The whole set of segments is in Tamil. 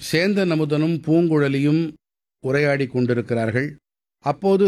சேந்தன் அமுதனும் பூங்குழலியும் உரையாடிக் கொண்டிருக்கிறார்கள் அப்போது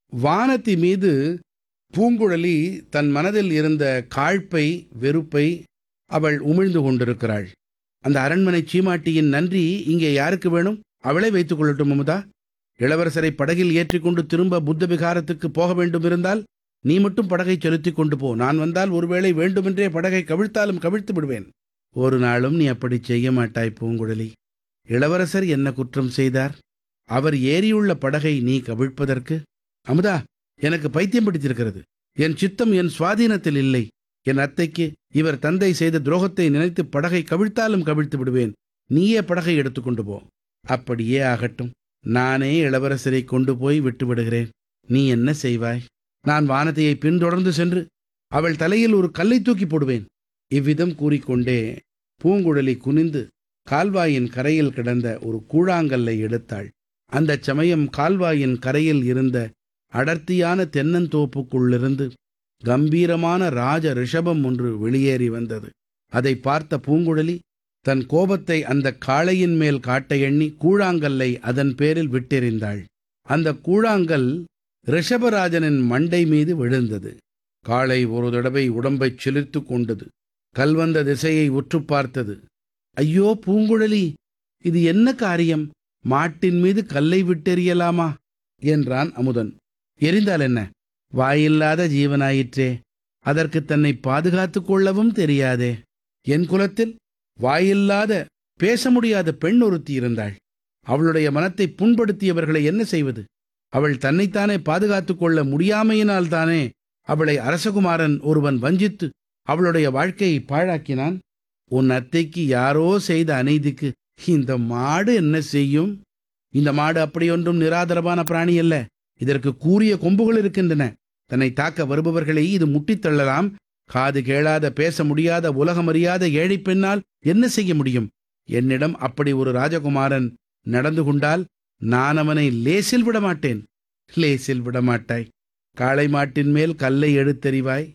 வானதி மீது பூங்குழலி தன் மனதில் இருந்த காழ்ப்பை வெறுப்பை அவள் உமிழ்ந்து கொண்டிருக்கிறாள் அந்த அரண்மனை சீமாட்டியின் நன்றி இங்கே யாருக்கு வேணும் அவளே வைத்துக் கொள்ளட்டும் அமுதா இளவரசரை படகில் ஏற்றிக்கொண்டு திரும்ப புத்த விகாரத்துக்கு போக வேண்டும் இருந்தால் நீ மட்டும் படகை செலுத்திக் கொண்டு போ நான் வந்தால் ஒருவேளை வேண்டுமென்றே படகை கவிழ்த்தாலும் கவிழ்த்து விடுவேன் ஒரு நாளும் நீ அப்படி செய்ய மாட்டாய் பூங்குழலி இளவரசர் என்ன குற்றம் செய்தார் அவர் ஏறியுள்ள படகை நீ கவிழ்ப்பதற்கு அமுதா எனக்கு பைத்தியம் பிடித்திருக்கிறது என் சித்தம் என் சுவாதீனத்தில் இல்லை என் அத்தைக்கு இவர் தந்தை செய்த துரோகத்தை நினைத்து படகை கவிழ்த்தாலும் கவிழ்த்து விடுவேன் நீயே படகை எடுத்துக்கொண்டு போ அப்படியே ஆகட்டும் நானே இளவரசரை கொண்டு போய் விட்டு விடுகிறேன் நீ என்ன செய்வாய் நான் வானதியை பின்தொடர்ந்து சென்று அவள் தலையில் ஒரு கல்லை தூக்கி போடுவேன் இவ்விதம் கூறிக்கொண்டே பூங்குழலி குனிந்து கால்வாயின் கரையில் கிடந்த ஒரு கூழாங்கல்லை எடுத்தாள் அந்தச் சமயம் கால்வாயின் கரையில் இருந்த அடர்த்தியான தென்னந்தோப்புக்குள்ளிருந்து கம்பீரமான ராஜ ரிஷபம் ஒன்று வெளியேறி வந்தது அதை பார்த்த பூங்குழலி தன் கோபத்தை அந்த காளையின் மேல் காட்ட எண்ணி கூழாங்கல்லை அதன் பேரில் விட்டெறிந்தாள் அந்த கூழாங்கல் ரிஷபராஜனின் மண்டை மீது விழுந்தது காளை ஒரு தடவை உடம்பைச் சிலிர்த்து கொண்டது கல்வந்த திசையை உற்று பார்த்தது ஐயோ பூங்குழலி இது என்ன காரியம் மாட்டின் மீது கல்லை விட்டெறியலாமா என்றான் அமுதன் எரிந்தால் என்ன வாயில்லாத ஜீவனாயிற்றே அதற்கு தன்னை பாதுகாத்துக் கொள்ளவும் தெரியாதே என் குலத்தில் வாயில்லாத பேச முடியாத பெண் ஒருத்தி இருந்தாள் அவளுடைய மனத்தை புண்படுத்தியவர்களை என்ன செய்வது அவள் தன்னைத்தானே பாதுகாத்துக் கொள்ள முடியாமையினால்தானே அவளை அரசகுமாரன் ஒருவன் வஞ்சித்து அவளுடைய வாழ்க்கையை பாழாக்கினான் உன் அத்தைக்கு யாரோ செய்த அநீதிக்கு இந்த மாடு என்ன செய்யும் இந்த மாடு அப்படியொன்றும் நிராதரவான பிராணி அல்ல இதற்கு கூரிய கொம்புகள் இருக்கின்றன தன்னை தாக்க வருபவர்களை இது முட்டித் தள்ளலாம் காது கேளாத பேச முடியாத உலகமறியாத ஏழை பெண்ணால் என்ன செய்ய முடியும் என்னிடம் அப்படி ஒரு ராஜகுமாரன் நடந்து கொண்டால் நான் அவனை லேசில் விட மாட்டேன் லேசில் விட மாட்டாய் காளை மாட்டின் மேல் கல்லை எடுத்தெறிவாய்